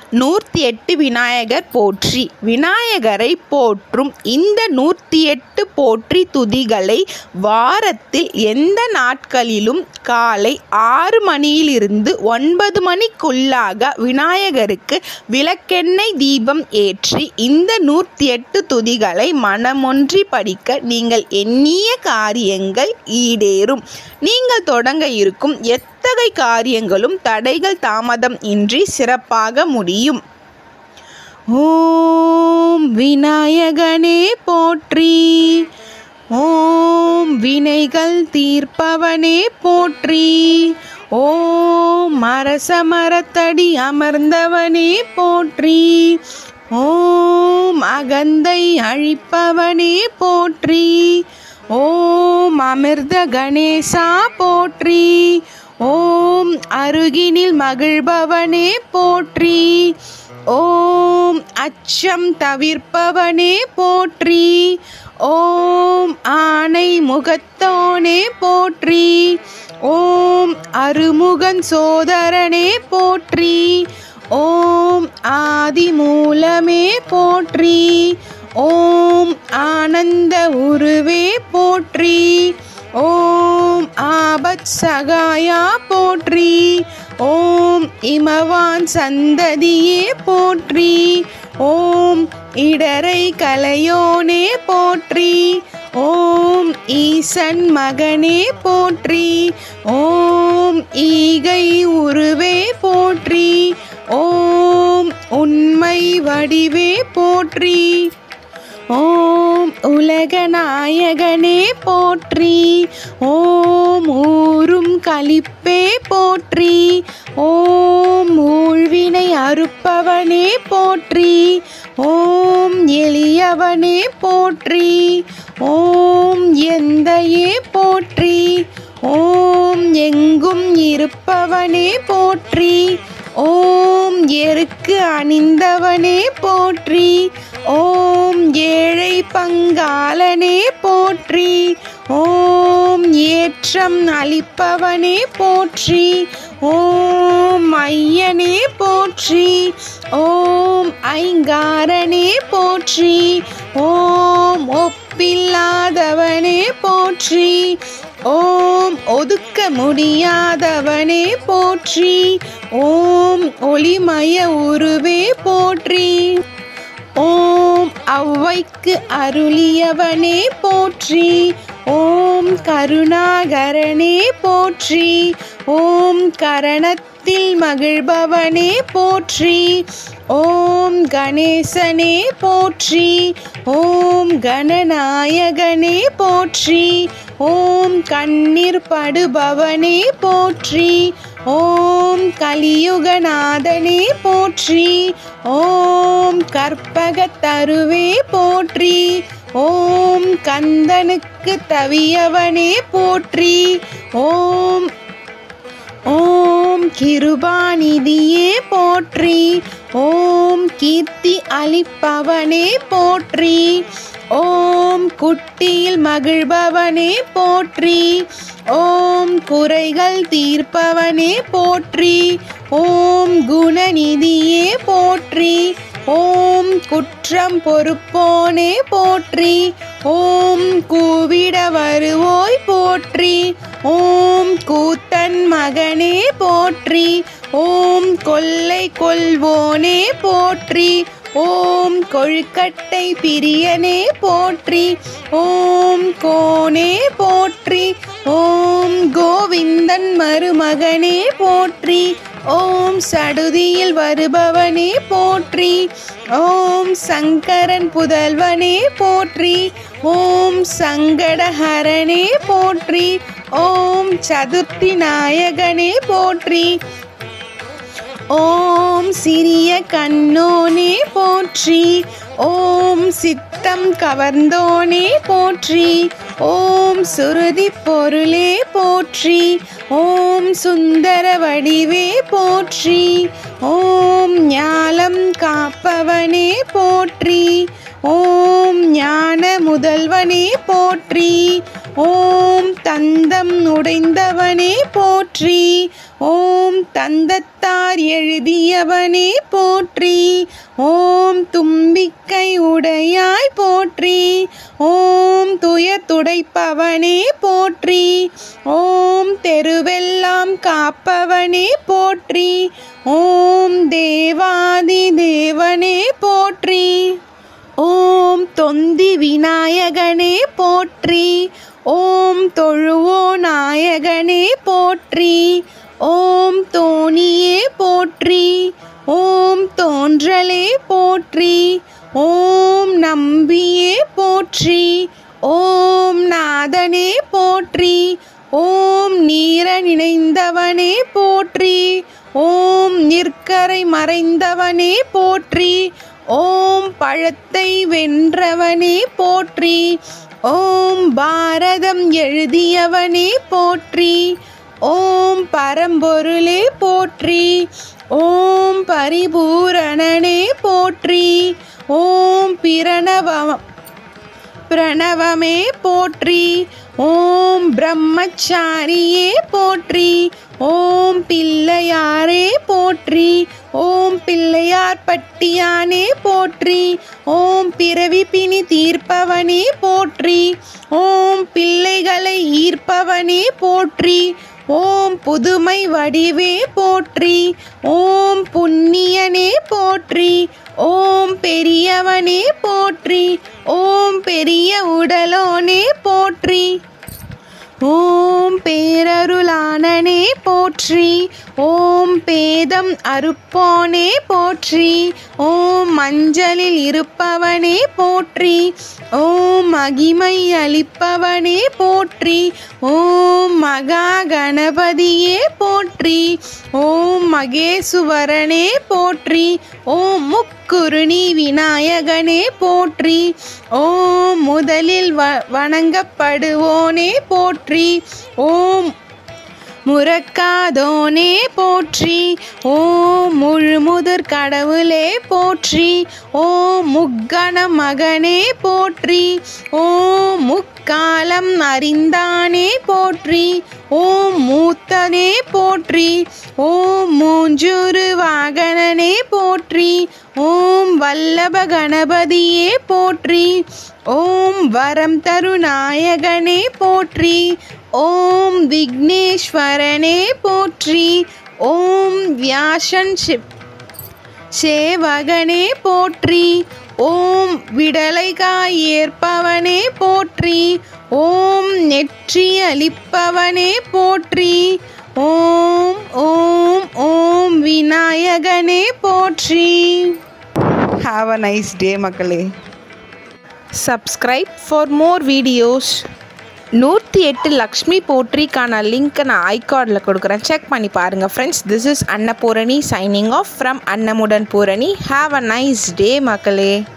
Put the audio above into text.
நூற்றி எட்டு விநாயகர் போற்றி விநாயகரை போற்றும் இந்த நூற்றி எட்டு போற்றி துதிகளை வாரத்தில் எந்த நாட்களிலும் காலை ஆறு மணியிலிருந்து ஒன்பது மணிக்குள்ளாக விநாயகருக்கு விளக்கெண்ணெய் தீபம் ஏற்றி இந்த நூற்றி எட்டு துதிகளை மனமொன்றி படிக்க நீங்கள் எண்ணிய காரியங்கள் ஈடேறும் நீங்கள் தொடங்க இருக்கும் எத்தகைய காரியங்களும் தடைகள் தாமதம் இன்றி சிறப்பாக முடியும் ஓம் விநாயகனே போற்றி ஓம் வினைகள் தீர்ப்பவனே போற்றி ஓம் அரச மரத்தடி அமர்ந்தவனே போற்றி ஓம் அகந்தை அழிப்பவனே போற்றி ஓம் அமிர்த கணேசா போற்றி ஓம் அருகினில் மகிழ்பவனே போற்றி ஓம் அச்சம் தவிர்ப்பவனே போற்றி ஓம் ஆனை முகத்தோனே போற்றி ஓம் அருமுகன் சோதரனே போற்றி ஓம் ஆதி மூலமே போற்றி ஓம் ஆனந்த உருவே போற்றி ஓம் ஆபத் சகாயா போற்றி ஓம் இமவான் சந்ததியே போற்றி ஓம் இடரை கலையோனே போற்றி ஓம் ஈசன் மகனே போற்றி ஓம் ஈகை உருவே போற்றி ஓம் உண்மை வடிவே போற்றி ஓம் உலகநாயகனே போற்றி ஓம் ஊரும் கலிப்பே போற்றி ஓம் ஊழ்வினை அறுப்பவனே போற்றி ஓம் எளியவனே போற்றி ஓம் எந்தையே போற்றி ஓம் எங்கும் இருப்பவனே போற்றி ஓம் எருக்கு அணிந்தவனே போற்றி ஓம் ஏழை பங்காளனே போற்றி ஓம் ஏற்றம் அளிப்பவனே போற்றி ஓம் ஐயனே போற்றி ஓம் ஐங்காரனே போற்றி ஓம் ஒப்பில்லாதவனே போற்றி ஓம் ஒதுக்க முடியாதவனே போற்றி ஓம் ஒளிமய உருவே போற்றி ஓம் ஔவைக்கு அருளியவனே போற்றி ஓம் கருணாகரனே போற்றி ஓம் கரணத்தில் மகிழ்பவனே போற்றி ஓம் கணேசனே போற்றி ஓம் கணநாயகனே போற்றி ஓம் கண்ணீர் படுபவனே போற்றி ஓம் கலியுகநாதனே போற்றி ஓம் கற்பகத்தருவே போற்றி ஓம் கந்தனுக்கு தவியவனே போற்றி ஓம் ஓம் கிருபாநிதியே போற்றி ஓம் கீர்த்தி அளிப்பவனே போற்றி ஓம் குட்டியில் மகிழ்பவனே போற்றி ஓம் குறைகள் தீர்ப்பவனே போற்றி ஓம் குணநிதியே போற்றி ஓம் குற்றம் பொறுப்போனே போற்றி ஓம் கூவிட வருவோய் போற்றி ஓம் கூத்தன் மகனே போற்றி ஓம் கொல்லை கொள்வோனே போற்றி ஓம் கொழுக்கட்டை பிரியனே போற்றி ஓம் கோனே போற்றி ஓம் கோவிந்தன் மருமகனே போற்றி ஓம் சடுதியில் வருபவனே போற்றி ஓம் சங்கரன் புதல்வனே போற்றி ஓம் சங்கடஹரனே போற்றி ஓம் சதுர்த்தி நாயகனே போற்றி ஓம் சிறிய கண்ணோனே போற்றி ஓம் சித்தம் கவர்ந்தோனே போற்றி ஓம் சுருதி பொருளே போற்றி ஓம் சுந்தர வடிவே போற்றி ஓம் ஞாலம் காப்பவனே போற்றி ஓம் ஞான முதல்வனே போற்றி ஓம் தந்தம் உடைந்தவனே போற்றி ஓம் தந்தத்தார் எழுதியவனே போற்றி ஓம் தும்பிக்கை உடையாய் போற்றி ஓம் துயர் துடைப்பவனே போற்றி ஓம் தெருவெல்லாம் காப்பவனே போற்றி ஓம் தேவாதி தேவனே போற்றி ஓம் தொந்தி விநாயகனே போற்றி ஓம் தொழுவோ நாயகனே போற்றி ஓம் தோணியே போற்றி ஓம் தோன்றலே போற்றி ஓம் நம்பியே போற்றி ஓம் நாதனே போற்றி ஓம் நீர நினைந்தவனே போற்றி ஓம் நிற்கரை மறைந்தவனே போற்றி ஓம் பழத்தை வென்றவனே போற்றி ஓம் பாரதம் எழுதியவனே போற்றி ஓம் பரம்பொருளே போற்றி ஓம் பரிபூரணனே போற்றி ஓம் பிரணவ பிரணவமே போற்றி ஓம் பிரம்மச்சாரியே போற்றி ஓம் பிள்ளையாரே போற்றி ஓம் பிள்ளையார் பட்டியானே போற்றி ஓம் பிறவி பிணி தீர்ப்பவனே போற்றி ஓம் பிள்ளைகளை ஈர்ப்பவனே போற்றி ஓம் புதுமை வடிவே போற்றி ஓம் புண்ணியனே போற்றி ஓம் பெரியவனே போற்றி ஓம் பெரிய உடலோனே போற்றி ஓம் பேரருளானனே போற்றி ஓம் பேதம் அறுப்போனே போற்றி ஓம் மஞ்சளில் இருப்பவனே போற்றி ஓம் மகிமை அளிப்பவனே போற்றி ஓம் மகா கணபதியே போற்றி ஓம் மகேசுவரனே போற்றி ஓம் முக்குருணி விநாயகனே போற்றி ஓம் முதலில் வ வணங்கப்படுவோனே போற்றி ஓம் முறக்காதோனே போற்றி ஓம் முழுமுதற் கடவுளே போற்றி ஓம் முக்கண மகனே போற்றி ஓம் முக்காலம் அறிந்தானே போற்றி ஓம் மூத்தனே போற்றி ஓம் மூஞ்சூறு வாகனனே போற்றி ஓம் வல்லப கணபதியே போற்றி ஓம் வரம் தருநாயகனே போற்றி ஓம் விக்னேஸ்வரனே போற்றி ஓம் வியாசன் சிப் சேவகனே போற்றி ஓம் விடலைகாய் ஏற்பவனே போற்றி ஓம் நெற்றி அளிப்பவனே போற்றி ஓம் ஓம் ஓம் விநாயகனே போற்றி ஹாவ் அ நைஸ் டே மக்களே சப்ஸ்கிரைப் ஃபார் மோர் வீடியோஸ் நூற்றி எட்டு லக்ஷ்மி போட்ரிக்கான லிங்க்கை நான் ஐகார்டில் கொடுக்குறேன் செக் பண்ணி பாருங்கள் friends this is Annapoorani signing off from அன்னமுடன் Poorani have a nice day மக்களே